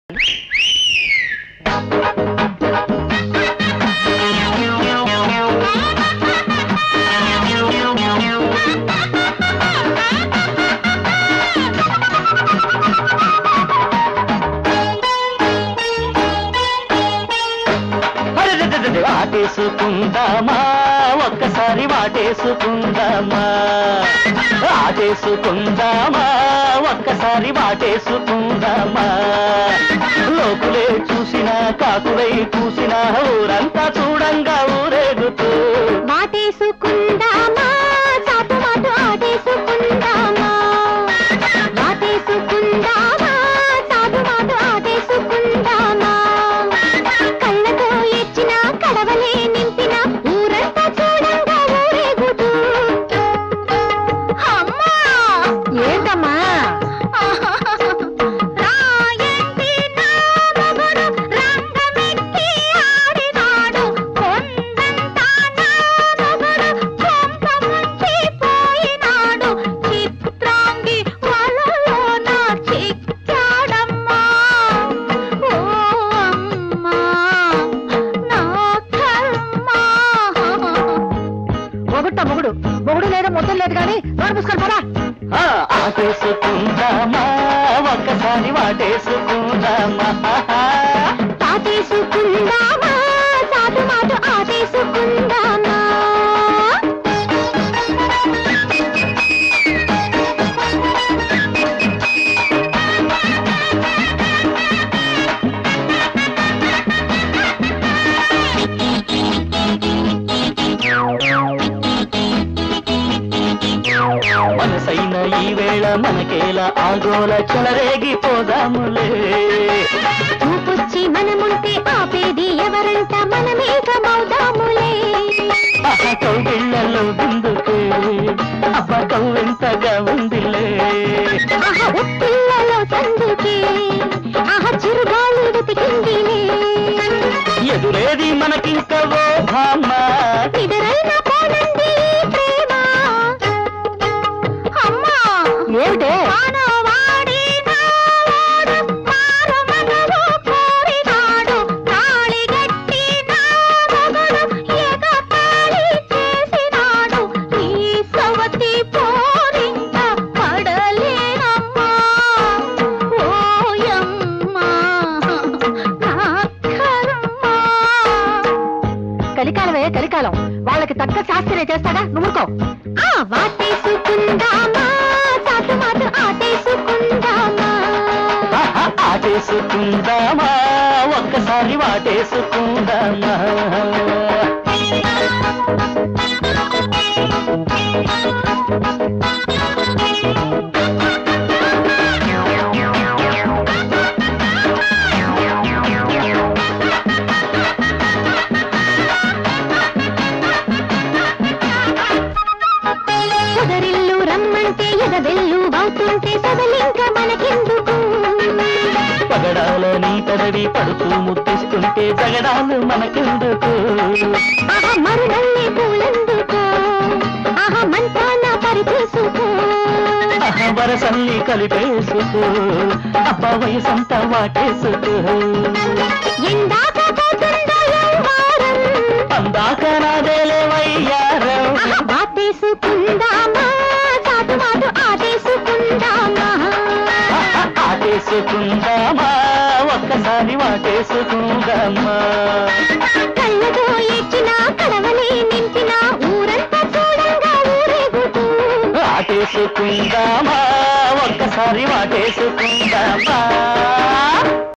అరెరెరెరెరె, ఆటేసుకుందామా ఒక్కసారి వాటేసుకుందామా ఆటేసుకుందామా ఒక్కసారి వాటేసుకుందామా లోకులే చూసినా కాకులై కూసినా ఊరంతా చూడంగా ఊరేగుతూ మాటేసుకుందామా చాటు మాటు ఆటేసుకుందామా మాటేసుకుందామా చాటు మాటు ఆటేసుకుందామా కళ్ళతో ఎచ్చిన కడవలే నింపిన ఊరంతా చూడంగా ఊరేగుతూ అమ్మా ఏంటమ్మా రాయండి నా మొగుడు రంగమెక్కి ఆడినాడు కొండంతా నా మొగుడు కొంప ముంచిపోయినాడు చిత్రాంగి వలలో నా చిక్కాడమ్మా ఓ అమ్మా నా కర్మ మొగుట మొగుడు మొగుడు లేదు ముద్దలు లేదు కానీ నోరు పుసుకొని పోరా ఆ, ఆటేసుకుందామా ఒక్కసారి వాటేసుకుందామా తాటేసుకుందామా చాటు మాటు ఆటేసుకుందామా మనసైన ఈ వేళ మనకేలా ఆగోల చెలరేగిపోదాములే చూపుచ్చి మనముంటే ఆపేది ఎవరంట మనమేకమవుదాములే ఆహ కౌగిళ్ళలో బిందుకే అబ్బ కవ్వెంతగా ఉందిలే ఆహా ఉప్పిల్లలో సందుకే ఆహా చిరుగాలి వెతికిందిలే ఎదురేది మనకింక ఓ భామ ఇదరైనా పోనండి ప్రేమ అమ్మా ఏమిటే మానవాడి నావాడు మారమనవు కోరినాడు తాళి గట్టి నా మొగుడు ఎగతాళి చేసినాడు ఈ సవతి పోరింక పడలేనమ్మా ఓయమ్మా నా కర్మ కలికాలమే కలికాలం వాళ్ళకి తగ్గ శాస్త్రే చేస్తాడా నువ్వుకో వాటేసుకుందామా చాటు మాటు ఆటేసుకుందామా ఆహా, ఆటేసుకుందామా ఒక్కసారి వాటేసుకుందామా కుదరిల్లు రమ్మంటే ఎదవెల్లు అవుతుంటే సదలింక మనకెందుకు పగడాల నీ పెదవి పడుతూ ముద్దిస్తుంటే జగడాలు మనకెందుకు ఆహా మరునల్లి పూలెందుకు ఆహా మంచాన పరిచేసుకో ఆహా, వరసల్ని కలిపేసుకో అబ్బ వయసంతా వాటేసుకో ఎందాక పోతుందో యవ్వారం. అందాక నాదేలే వయ్యారం ఆహా, వాటేసుకుందామా చాటు మాటు ఆటేసుకుందామా ఆహా, ఆటేసుకుందామా ఒక్కసారి వాటేసుకుందామా కళ్ళతో ఇచ్చిన కడవలే నింపిన ఊరంతా చూడంగా ఊరేగుతూ ఆటేసుకుందామా ఒక్కసారి వాటేసుకుందామా